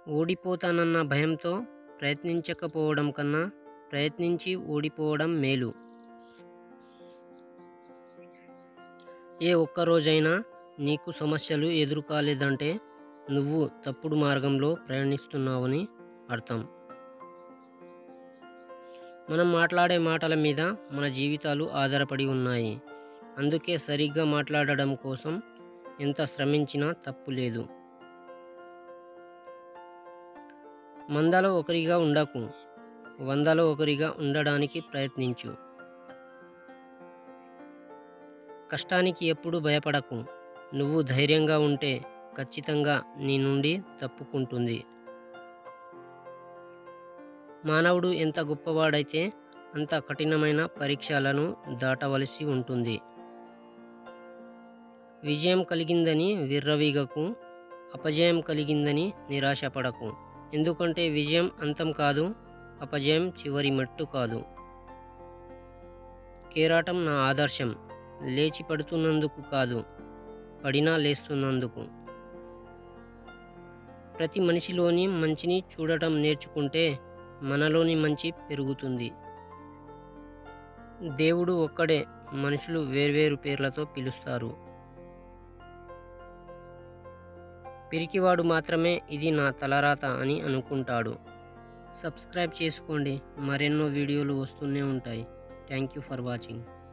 ఓడిపోతానన్న భయంతో ప్రయత్నించకపోవడం కన్నా ప్రయత్నించి ఓడిపోవడం మేలు ఏ ఒక్క రోజైనా నీకు సమస్యలు ఎదురు కాలేదంటే నువ్వు తప్పుడు మార్గంలో ప్రయాణిస్తున్నావని అర్థం మనం మాట్లాడే మాటల మీద మన జీవితాలు ఆధారపడి ఉన్నాయి అందుకే సరిగ్గా మాట్లాడడం కోసం ఎంత శ్రమించినా తప్పు లేదు మందలో ఒకరిగా ఉండకు వందలో ఒకరిగా ఉండడానికి ప్రయత్నించు కష్టానికి ఎప్పుడు భయపడకు నువ్వు ధైర్యంగా ఉంటే ఖచ్చితంగా నీ నుండి తప్పుకుంటుంది మానవుడు ఎంత గొప్పవాడైతే అంత కఠినమైన పరీక్షలను దాటవలసి ఉంటుంది విజయం కలిగిందని విర్రవీగకు అపజయం కలిగిందని నిరాశపడకు ఎందుకంటే విజయం అంతం కాదు అపజయం చివరి మట్టు కాదు కేరాటం నా ఆదర్శం లేచి పడుతున్నందుకు కాదు పడినా లేస్తున్నందుకు ప్రతి మనిషిలోని మంచిని చూడటం నేర్చుకుంటే మనలోని మంచి పెరుగుతుంది దేవుడు ఒక్కడే మనుషులు వేర్వేరు పేర్లతో పిలుస్తారు పిరికివాడు మాత్రమే ఇది నా తలరాత అని అనుకుంటాడు సబ్స్క్రైబ్ చేసుకోండి మరెన్నో వీడియోలు వస్తూనే ఉంటాయి థ్యాంక్ యూ ఫర్ వాచింగ్